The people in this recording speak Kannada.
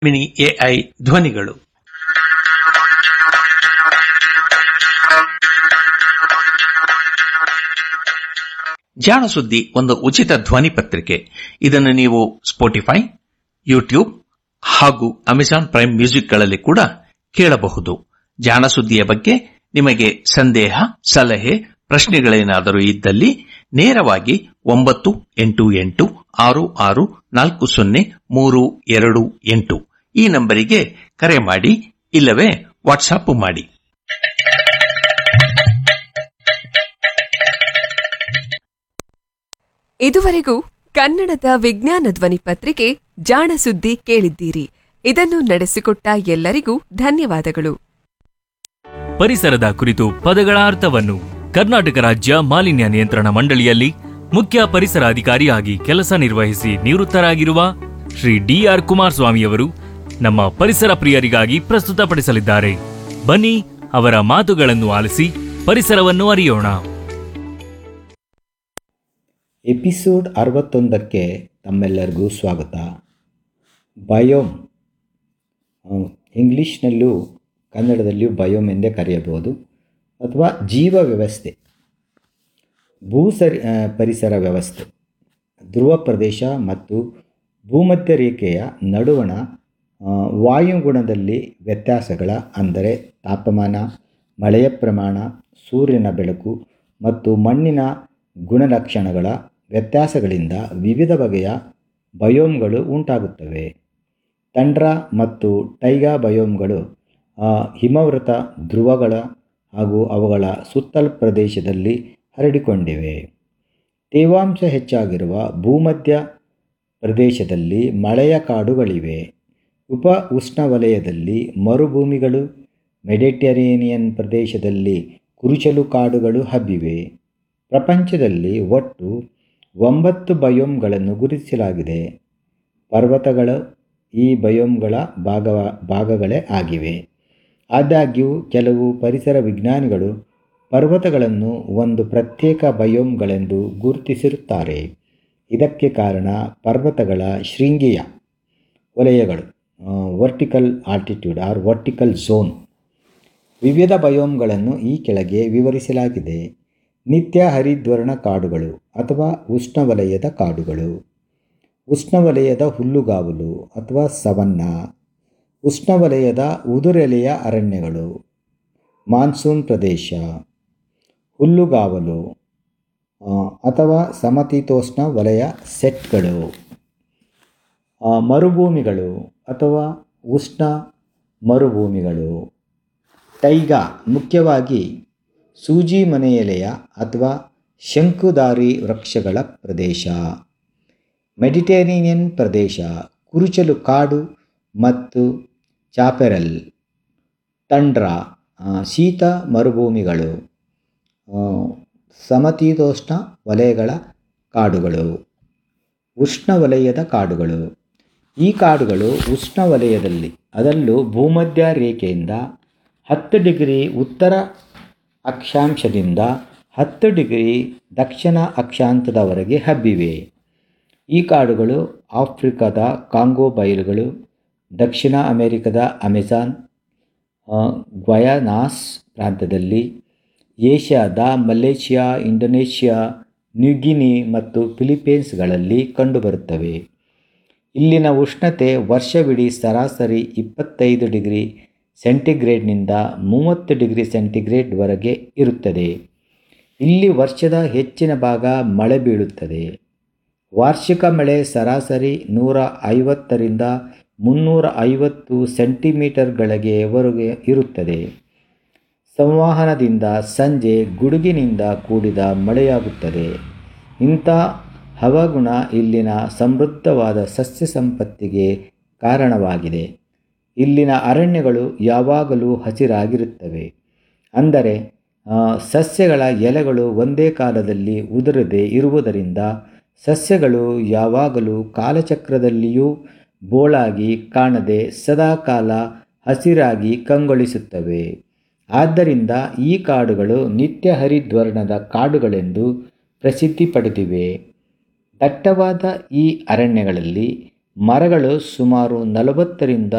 ಮಿನಿ ಎಐ ಧ್ವನಿಗಳು ಜಾಣ ಸುದ್ದಿ ಒಂದು ಉಚಿತ ಧ್ವನಿ ಪತ್ರಿಕೆ ಇದನ್ನು ನೀವು ಸ್ಪೋಟಿಫೈ ಯೂಟ್ಯೂಬ್ ಹಾಗೂ ಅಮೆಜಾನ್ ಪ್ರೈಮ್ ಮ್ಯೂಸಿಕ್ಗಳಲ್ಲಿ ಕೂಡ ಕೇಳಬಹುದು ಜಾಣ ಸುದ್ದಿಯ ಬಗ್ಗೆ ನಿಮಗೆ ಸಂದೇಹ ಸಲಹೆ ಪ್ರಶ್ನೆಗಳೇನಾದರೂ ಇದ್ದಲ್ಲಿ ನೇರವಾಗಿ ಒಂಬತ್ತು ಎಂಟು ಎಂಟು ಆರು ಆರು ನಾಲ್ಕು ಸೊನ್ನೆ ಮೂರು ಎರಡು ಎಂಟು ಈ ನಂಬರಿಗೆ ಕರೆ ಮಾಡಿ ಇಲ್ಲವೇ ವಾಟ್ಸಾಪ್ ಮಾಡಿ ಇದುವರೆಗೂ ಕನ್ನಡದ ವಿಜ್ಞಾನ ಧ್ವನಿ ಪತ್ರಿಕೆ ಜಾಣ ಸುದ್ದಿ ಕೇಳಿದ್ದೀರಿ ಇದನ್ನು ನಡೆಸಿಕೊಟ್ಟ ಎಲ್ಲರಿಗೂ ಧನ್ಯವಾದಗಳು ಪರಿಸರದ ಕುರಿತು ಪದಗಳ ಅರ್ಥವನ್ನು ಕರ್ನಾಟಕ ರಾಜ್ಯ ಮಾಲಿನ್ಯ ನಿಯಂತ್ರಣ ಮಂಡಳಿಯಲ್ಲಿ ಮುಖ್ಯ ಪರಿಸರ ಅಧಿಕಾರಿಯಾಗಿ ಕೆಲಸ ನಿರ್ವಹಿಸಿ ನಿವೃತ್ತರಾಗಿರುವ ಶ್ರೀ ಡಿಆರ್ ಕುಮಾರಸ್ವಾಮಿಯವರು ನಮ್ಮ ಪರಿಸರ ಪ್ರಿಯರಿಗಾಗಿ ಪ್ರಸ್ತುತಪಡಿಸಲಿದ್ದಾರೆ ಬನ್ನಿ ಅವರ ಮಾತುಗಳನ್ನು ಆಲಿಸಿ ಪರಿಸರವನ್ನು ಅರಿಯೋಣ ಎಪಿಸೋಡ್ ಅರವತ್ತೊಂದಕ್ಕೆ ತಮ್ಮೆಲ್ಲರಿಗೂ ಸ್ವಾಗತ ಬಯೋಮ್ ಆ, ಇಂಗ್ಲೀಷ್ನಲ್ಲೂ ಕನ್ನಡದಲ್ಲಿಯೂ ಬಯೋಮ್ ಎಂದೇ ಕರೆಯಬಹುದು ಅಥವಾ ಜೀವ ವ್ಯವಸ್ಥೆ ಭೂಸರಿ ಆ, ಪರಿಸರ ವ್ಯವಸ್ಥೆ ಧ್ರುವ ಪ್ರದೇಶ ಮತ್ತು ಭೂಮಧ್ಯ ರೇಖೆಯ ನಡುವಣ ಆ, ವಾಯುಗುಣದಲ್ಲಿ ವ್ಯತ್ಯಾಸಗಳ ಅಂದರೆ ತಾಪಮಾನ ಮಳೆಯ ಪ್ರಮಾಣ ಸೂರ್ಯನ ಬೆಳಕು ಮತ್ತು ಮಣ್ಣಿನ ಗುಣಲಕ್ಷಣಗಳ ವ್ಯತ್ಯಾಸಗಳಿಂದ ವಿವಿಧ ಬಗೆಯ ಬಯೋಮ್ಗಳು ಉಂಟಾಗುತ್ತವೆ ತಂಡ್ರ ಮತ್ತು ಟೈಗಾ ಬಯೋಮ್ಗಳು ಆ, ಹಿಮವೃತ ಧ್ರುವಗಳ ಹಾಗೂ ಅವುಗಳ ಸುತ್ತಲ ಪ್ರದೇಶದಲ್ಲಿ ಹರಡಿಕೊಂಡಿವೆ ತೇವಾಂಶ ಹೆಚ್ಚಾಗಿರುವ ಭೂಮಧ್ಯ ಪ್ರದೇಶದಲ್ಲಿ ಮಳೆಯ ಕಾಡುಗಳಿವೆ ಉಪ ಉಷ್ಣವಲಯದಲ್ಲಿ ಮರುಭೂಮಿಗಳು ಮೆಡಿಟರೇನಿಯನ್ ಪ್ರದೇಶದಲ್ಲಿ ಕುರುಚಲು ಕಾಡುಗಳು ಹಬ್ಬಿವೆ ಪ್ರಪಂಚದಲ್ಲಿ ಒಟ್ಟು ಒಂಬತ್ತು ಬಯೋಮ್ಗಳನ್ನು ಗುರುತಿಸಲಾಗಿದೆ ಪರ್ವತಗಳು ಈ ಬಯೋಮ್ಗಳ ಭಾಗ ಭಾಗಗಳೇ ಆಗಿವೆ ಆದಾಗ್ಯೂ ಕೆಲವು ಪರಿಸರ ವಿಜ್ಞಾನಿಗಳು ಪರ್ವತಗಳನ್ನು ಒಂದು ಪ್ರತ್ಯೇಕ ಬಯೋಮ್ಗಳೆಂದು ಗುರುತಿಸಿರುತ್ತಾರೆ ಇದಕ್ಕೆ ಕಾರಣ ಪರ್ವತಗಳ ಶೃಂಗೀಯ ವಲಯಗಳು vertical altitude or vertical zone ವಿವಿಧ ಬಯೋಮ್ಗಳನ್ನು ಈ ಕೆಳಗೆ ವಿವರಿಸಲಾಗಿದೆ ನಿತ್ಯ ಹರಿದ್ವರ್ಣ ಕಾಡುಗಳು ಅಥವಾ ಉಷ್ಣವಲಯದ ಕಾಡುಗಳು ಉಷ್ಣವಲಯದ ಹುಲ್ಲುಗಾವಲು ಅಥವಾ ಸವನ್ನ ಉಷ್ಣವಲಯದ ಉದುರೆಲೆಯ ಅರಣ್ಯಗಳು ಮಾನ್ಸೂನ್ ಪ್ರದೇಶ ಹುಲ್ಲುಗಾವಲು ಆ, ಅಥವಾ ಸಮತೀತೋಷ್ಣ ವಲಯ ಸೆಟ್ಗಳು ಆ, ಮರುಭೂಮಿಗಳು ಅಥವಾ ಉಷ್ಣ ಮರುಭೂಮಿಗಳು ಟೈಗಾ ಮುಖ್ಯವಾಗಿ ಸೂಜಿ ಮನೆಯೆಲೆಯ ಅಥವಾ ಶಂಕುಧಾರಿ ವೃಕ್ಷಗಳ ಪ್ರದೇಶ ಮೆಡಿಟೇರಿನಿಯನ್ ಪ್ರದೇಶ ಕುರುಚಲು ಕಾಡು ಮತ್ತು ಚಾಪೆರಲ್ ತಂಡ್ರ ಆ, ಶೀತ ಮರುಭೂಮಿಗಳು ಆ, ಸಮತೀತೋಷ್ಣ ವಲಯಗಳ ಕಾಡುಗಳು ಉಷ್ಣವಲಯದ ಕಾಡುಗಳು ಈ ಕಾಡುಗಳು ಉಷ್ಣವಲಯದಲ್ಲಿ ಅದರಲ್ಲೂ ಭೂಮಧ್ಯ ರೇಖೆಯಿಂದ ಹತ್ತು ಡಿಗ್ರಿ ಉತ್ತರ ಅಕ್ಷಾಂಶದಿಂದ ಹತ್ತು ಡಿಗ್ರಿ ದಕ್ಷಿಣ ಅಕ್ಷಾಂಶದವರೆಗೆ ಹಬ್ಬಿವೆ ಈ ಕಾಡುಗಳು ಆಫ್ರಿಕಾದ ಕಾಂಗೋ ಬಯಲುಗಳು ದಕ್ಷಿಣ ಅಮೆರಿಕದ ಅಮೆಜಾನ್ ಆ, ಗ್ವಯನಾಸ್ ಪ್ರಾಂತ್ಯದಲ್ಲಿ ಏಷ್ಯಾದ ಮಲೇಷಿಯಾ ಇಂಡೋನೇಷ್ಯಾ ನ್ಯೂಗಿನಿ ಮತ್ತು ಫಿಲಿಪೀನ್ಸ್ಗಳಲ್ಲಿ ಕಂಡುಬರುತ್ತವೆ ಇಲ್ಲಿನ ಉಷ್ಣತೆ ವರ್ಷವಿಡೀ ಸರಾಸರಿ ಇಪ್ಪತ್ತೈದು ಡಿಗ್ರಿ ಸೆಂಟಿಗ್ರೇಡ್ನಿಂದ ಮೂವತ್ತು ಡಿಗ್ರಿ ಸೆಂಟಿಗ್ರೇಡ್ವರೆಗೆ ಇರುತ್ತದೆ ಇಲ್ಲಿ ವರ್ಷದ ಹೆಚ್ಚಿನ ಭಾಗ ಮಳೆ ಬೀಳುತ್ತದೆ ವಾರ್ಷಿಕ ಮಳೆ ಸರಾಸರಿ ನೂರ ಐವತ್ತರಿಂದ ಮುನ್ನೂರ ಐವತ್ತು ಸೆಂಟಿಮೀಟರ್ಗಳಿಗೆವರೆಗೆ ಇರುತ್ತದೆ ಸಂವಹನದಿಂದ ಸಂಜೆ ಗುಡುಗಿನಿಂದ ಕೂಡಿದ ಮಳೆಯಾಗುತ್ತದೆ ಇಂಥ ಹವಾಗುಣ ಇಲ್ಲಿನ ಸಮೃದ್ಧವಾದ ಸಸ್ಯ ಸಂಪತ್ತಿಗೆ ಕಾರಣವಾಗಿದೆ ಇಲ್ಲಿನ ಅರಣ್ಯಗಳು ಯಾವಾಗಲೂ ಹಸಿರಾಗಿರುತ್ತವೆ ಅಂದರೆ ಆ, ಸಸ್ಯಗಳ ಎಲೆಗಳು ಒಂದೇ ಕಾಲದಲ್ಲಿ ಉದುರದೆ ಇರುವುದರಿಂದ ಸಸ್ಯಗಳು ಯಾವಾಗಲೂ ಕಾಲಚಕ್ರದಲ್ಲಿಯೂ ಬೋಳಾಗಿ ಕಾಣದೆ ಸದಾಕಾಲ ಹಸಿರಾಗಿ ಕಂಗೊಳಿಸುತ್ತವೆ ಆದ್ದರಿಂದ ಈ ಕಾಡುಗಳು ನಿತ್ಯ ಹರಿದ್ವರ್ಣದ ಕಾಡುಗಳೆಂದು ಪ್ರಸಿದ್ಧಿ ಪಡೆದಿವೆ ದಟ್ಟವಾದ ಈ ಅರಣ್ಯಗಳಲ್ಲಿ ಮರಗಳು ಸುಮಾರು ನಲವತ್ತರಿಂದ